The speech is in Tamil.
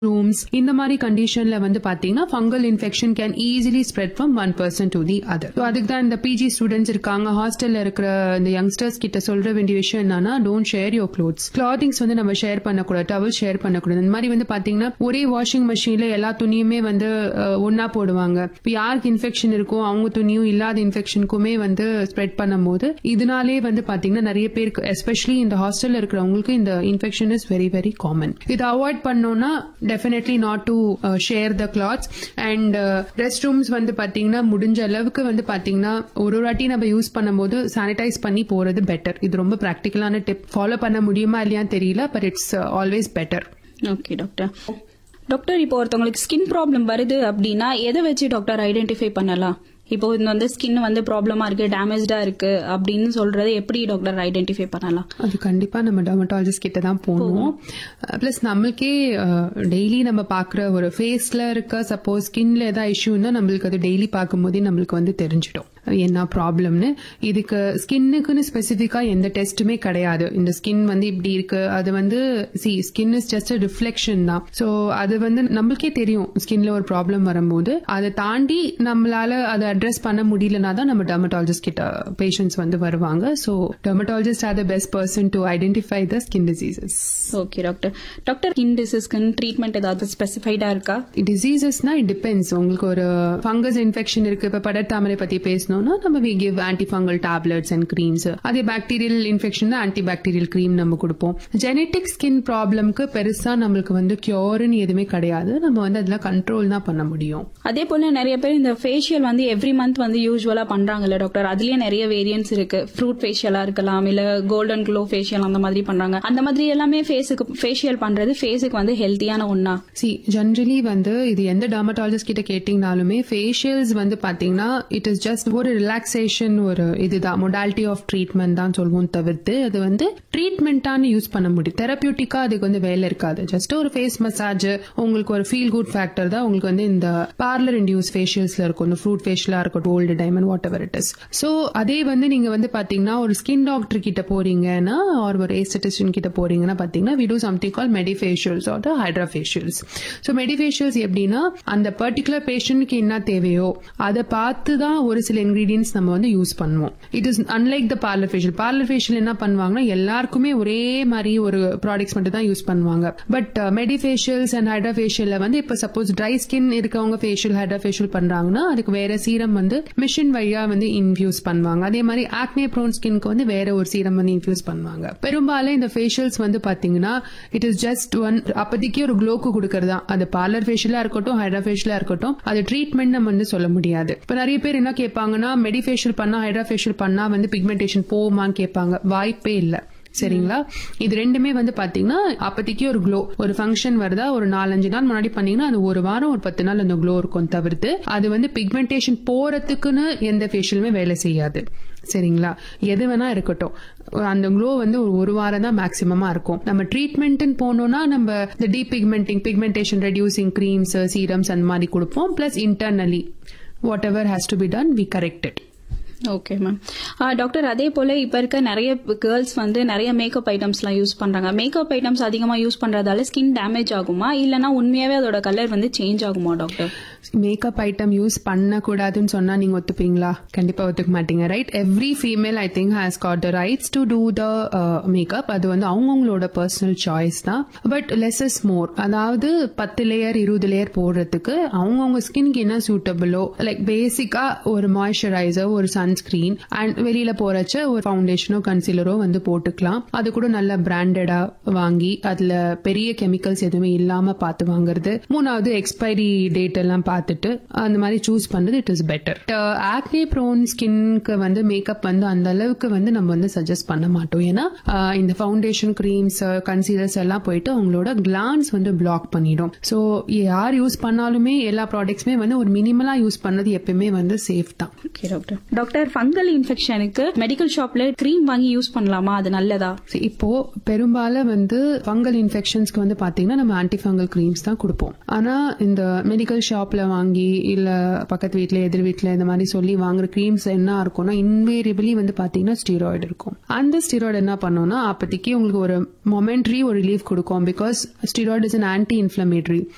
ரூம்ஸ் இந்த மாதிரி கண்டிஷன்ல வந்து பாத்தீங்கன்னா fungal infection can easily spread from one person to the other அதுக்கு தான் இந்த பிஜி ஸ்டூடெண்ட்ஸ் இருக்காங்க ஹாஸ்டல்ல இருக்கிற இந்த யங்ஸ்டர்ஸ் கிட்ட சொல்ற வேண்டிய விஷயம் என்னன்னா don't share your clothes clothings வந்து நம்ம ஷேர் பண்ணக்கூடாது டவல் ஷேர் பண்ணக்கூடாது இந்த மாதிரி வந்து பாத்தீங்கன்னா ஒரே வாஷிங் மிஷின்ல எல்லா துணியுமே வந்து அஹ், ஒண்ணா போடுவாங்க இப்போ யாருக்கு இன்ஃபெக்ஷன் இருக்கோ அவங்க துணியும் இல்லாத இன்ஃபெக்ஷனுக்குமே வந்து ஸ்ப்ரெட் பண்ணும்போது இதனாலே வந்து பாத்தீங்கன்னா நிறைய பேருக்கு எஸ்பெஷலி இந்த ஹாஸ்டல்ல இருக்கிறவங்களுக்கு இந்த infection is very very common இதை அவாய்ட் பண்ணோம்னா definitely not to share the clothes and rest rooms வந்து பாத்தீங்கன்னா முடிஞ்ச அளவுக்கு வந்து பாத்தீங்கன்னா ஒரு ஒரு வாட்டி நம்ம யூஸ் பண்ணும்போது சானிடைஸ் பண்ணி போறது பெட்டர் இது ரொம்ப ப்ராக்டிக்கலான டிப் ஃபாலோ பண்ண முடியுமா இல்லையான்னு தெரியல but it's always better okay doctor doctor இப்போ ஒருத்தவங்களுக்கு ஸ்கின் ப்ராப்ளம் வருது அப்படின்னா எதை வச்சு டாக்டர் ஐடென்டிஃபை பண்ணலாம் இப்போ இந்த வந்து ஸ்கின் வந்து ப்ராப்ளமா இருக்கு டேமேஜ்டா இருக்கு அப்படின்னு சொல்றதை எப்படி டாக்டர் ஐடென்டிஃபை பண்ணலாம் அது கண்டிப்பா நம்ம டெர்மட்டாலஜிஸ்ட் கிட்ட தான் போகணும் பிளஸ் நம்மளுக்கே டெய்லி நம்ம பாக்குற ஒரு ஃபேஸ்ல இருக்க சப்போஸ் ஸ்கின்ல ஏதாவது இஷ்யூன்னா நம்மளுக்கு அது டெய்லி பார்க்கும்போதே நம்மளுக்கு வந்து தெரிஞ்சிடும் என்ன ப்ராப்ளம்னு இதுக்கு ஸ்கின்னுக்குன்னு ஸ்பெசிஃபிக்கா எந்த டெஸ்ட்டுமே கிடையாது இந்த ஸ்கின் வந்து இப்படி இருக்கு அது வந்து see skin is just reflection தான் ஸோ அது வந்து நம்மளுக்கே தெரியும் ஸ்கின்ல ஒரு ப்ராப்ளம் வரும்போது அதை தாண்டி நம்மளால அதை அட்ரஸ் பண்ண முடியலனா தான் நம்ம டெர்மட்டாலஜிஸ்ட் கிட்ட பேஷண்ட்ஸ் வந்து வருவாங்க so dermatologists are the best person to identify the skin diseases okay doctor doctor skin டிசீஸ்க்கு ட்ரீட்மெண்ட் ஏதாவது ஸ்பெசிஃபைடா இருக்கா டிசீசஸ்னா இட் டிபெண்ட்ஸ் உங்களுக்கு ஒரு ஃபங்கஸ் இன்ஃபெக்ஷன் இருக்கு இப்ப படர்தாமரை பத்தி பேசணும்னா நம்ம we give anti fungal tablets and creams அதே bacterial infection anti bacterial cream நம்ம கொடுப்போம் ஜெனட்டிக் ஸ்கின் ப்ராப்ளம்க்கு பெருசா நம்மளுக்கு வந்து கியூர்னு எதுவுமே கிடையாது நம்ம வந்து அதுல கண்ட்ரோல் தான் பண்ண முடியும் அதே போல நிறைய பேர் இந்த ஃபேஷியல் வந்து எவ்ரி மந்த் வந்து யூஸ்வலா பண்றாங்கல்ல டாக்டர் அதுலயே நிறைய வேரியன்ஸ் இருக்கு ஃப்ரூட் ஃபேஷியலா இருக்கலாம் இல்ல கோல்டன் க்ளோ ஃபேஷியல் அந்த மாதிரி பண்றாங்க அந்த மாதிரி எல்லாமே ஃபேஸுக்கு ஃபேஷியல் பண்றது ஃபேஸுக்கு வந்து ஹெல்த்தியான ஒண்ணா சி ஜென்ரலி வந்து இது எந்த டெர்மட்டாலஜிஸ்ட் கிட்ட கேட்டீங்கனாலுமே ஃபேஷியல்ஸ் வந்து பாத்தீங்கன்னா இட் இஸ் ஜஸ்ட் ஒரு ரிலாக்ஸேஷன் ஒரு இதுதான் மொடாலிட்டி ஆஃப் ட்ரீட்மெண்ட் தான் சொல்லுவோம் தவிர்த்து அது வந்து ட்ரீட்மெண்ட்டான யூஸ் பண்ண முடியும் தெரப்பியூட்டிக்கா அதுக்கு வந்து வேலை இருக்காது ஜஸ்ட் ஒரு ஃபேஸ் மசாஜ் உங்களுக்கு ஒரு ஃபீல் குட் ஃபேக்டர் தான் உங்களுக்கு வந்து இந்த பார்லர் இன்டியூஸ் ஃபேஷியல்ஸ்ல இருக்கும் இந்த ஃப்ரூட் ஃபேஷியலா இருக்கட்டும் old diamond whatever it is so அதே வந்து நீங்க வந்து பாத்தீங்கன்னா ஒரு ஸ்கின் டாக்டர் கிட்ட போறீங்கன்னா ஆர் ஒரு ஏஸ்டட்டிஷியன் கிட்ட போறீங்கன்னா பாத்தீங்கன்னா we do something called medifacials or the hydrafacials so medifacials எப்படின்னா அந்த பர்டிகுலர் பேஷண்ட்க்கு என்ன தேவையோ அதை பார்த்து தான் ஒரு சில இன்கிரீடியன்ஸ் நம்ம வந்து யூஸ் பண்ணுவோம் it is unlike the parlour facial parlour facial என்ன பண்ணுவாங்கன்னா எல்லாருக்குமே ஒரே மாதிரி ஒரு ப்ராடக்ட்ஸ் மட்டும் தான் யூஸ் பண்ணுவாங்க பட் மெடிஃபேஷியல்ஸ் அண்ட் ஹைட்ராஃபேஷியல்ல வந்து இப்போ சப்போஸ் ட்ரை ஸ்கின் இருக்கவங்க ஃபேஷியல் ஹைட்ராஃபேஷியல் பண்றாங்கன்னா அதுக்கு வேற சீரம் வந்து மிஷின் வழியா வந்து இன்ஃபியூஸ் பண்ணுவாங்க அதே மாதிரி ஆக்னே ப்ரோன் ஸ்கின்க்கு வந்து வேற ஒரு சீரம் வந்து இன்ஃபியூஸ் பண்ணுவாங்க பெரும்பாலும் இந்த ஃபேஷியல்ஸ் வந்து பாத்தீங்கன்னா இட் இஸ் ஜஸ்ட் ஒன் அப்போதைக்கு ஒரு க்ளோக்கு கொடுக்கறதா அது பார்லர் ஃபேஷியலா இருக்கட்டும் ஹைட்ரா ஃபேஷியலா இருக்கட்டும் அது ட்ரீட்மெண்ட் நம்ம வந்து சொல்ல முடியாது இப்ப நிறைய பேர் என்ன கேட்பாங்கன்னா மெடி ஃபேஷியல் பண்ணா ஹைட்ரா ஃபேஷியல் பண்ணா வந்து பிக்மெண்டேஷன் போகுமான்னு கேட்பாங்க வாய்ப்பே இல்ல சரிங்களா இது ரெண்டுமே வந்து பாத்தீங்கன்னா அப்போதைக்கு ஒரு க்ளோ ஒரு ஃபங்க்ஷன் வருதா ஒரு நாலஞ்சு நாள் முன்னாடி பண்ணீங்கன்னா அது ஒரு வாரம் ஒரு பத்து நாள் அந்த க்ளோ இருக்கும் தவிர்த்து அது வந்து பிக்மெண்டேஷன் போறதுக்குன்னு எந்த ஃபேஷியலுமே வேலை செய்யாது சரிங்களா எது வேணா இருக்கட்டும் அந்த க்ளோ வந்து ஒரு ஒரு வாரம் தான் மேக்சிமமா இருக்கும் நம்ம ட்ரீட்மெண்ட்னு போனோம்னா நம்ம இந்த deep pigmenting pigmentation reducing creams serums அந்த மாதிரி கொடுப்போம் plus internally whatever has to be done we correct it okay ma'am doctor அதே போல இப்ப இருக்க நிறைய கேர்ள்ஸ் வந்து நிறைய மேக்கப் ஐட்டம்ஸ்லாம் யூஸ் பண்றாங்க மேக்கப் ஐட்டம்ஸ் அதிகமா யூஸ் பண்றதால ஸ்கின் டேமேஜ் ஆகுமா இல்லனா உண்மையாவே அதோட கலர் வந்து சேஞ்ச் ஆகுமா டாக்டர் மேக்கப் ஐட்டம் யூஸ் பண்ணக்கூடாதுன்னு சொன்னா நீங்க ஒத்துப்பீங்களா கண்டிப்பா ஒத்துக்க மாட்டீங்க right every female I think has got the rights to do the makeup அது வந்து அவங்கவுங்களோட பர்சனல் சாய்ஸ் தான் பட் லெஸ் இஸ் மோர் அதாவது பத்து லேயர் இருபது லேயர் போடுறதுக்கு அவங்கவுங்க ஸ்கின்க்கு என்ன சூட்டபிளோ லைக் பேசிக்கா ஒரு மாய்ஸ்சரைசர் ஒரு சன்ஸ்கிரீன் அண்ட் வெளியில போறச்ச ஒரு ஃபவுண்டேஷனோ கன்சீலரோ வந்து போட்டுக்கலாம் அது கூட நல்ல பிராண்டடா வாங்கி அதுல பெரிய கெமிக்கல்ஸ் எதுவுமே இல்லாம பார்த்து வாங்குறது மூணாவது எக்ஸ்பைரி டேட் எல்லாம் பார்த்துட்டு அந்த மாதிரி சூஸ் பண்றது it is better acne prone ஸ்கின்க்கு வந்து மேக்கப் வந்து அந்த அளவுக்கு வந்து நம்ம வந்து சஜஸ்ட் பண்ண மாட்டோம் ஏன்னா ஆஹ் இந்த ஃபவுண்டேஷன் கிரீம்ஸ் கன்சீலர்ஸ் எல்லாம் போயிட்டு அவங்களோட கிளான்ஸ் வந்து பிளாக் பண்ணிடும் ஸோ யார் யூஸ் பண்ணாலுமே எல்லா ப்ராடக்ட்ஸுமே வந்து ஒரு மினிமலா யூஸ் பண்ணது எப்பயுமே வந்து சேஃப் தான் ஓகே டாக்டர் டாக்டர் ஃபங்கல் இன்ஃபெக்ஷனுக்கு மெடிக்கல் ஷாப்ல க்ரீம் வாங்கி யூஸ் பண்ணலாமா அது நல்லதா சரி, இப்போ பெரும்பாலும் வந்து ஃபங்கல் இன்ஃபெக்ஷன்ஸ்க்கு வந்து பாத்தீங்கன்னா நம்ம ஆன்டி ஃபங்கல் கிரீம்ஸ் தான் கொடுப்போம் ஆனா இந்த மெடிக்கல் ஷாப்ல வாங்கி இல்ல பக்கத்து வீட்ல எதிர் வீட்ல இந்த மாதிரி சொல்லி வாங்குற கிரீம்ஸ் என்ன இருக்கும்னா இன்வேரியபிளி வந்து பாத்தீங்கன்னா ஸ்டீராய்டு இருக்கும் அந்த ஸ்டீராய்டு என்ன பண்ணும்னா அப்போதைக்கு உங்களுக்கு ஒரு மொமெண்ட்ரி ஒரு ரிலீஃப் கொடுக்கும் because steroid is an anti inflammatory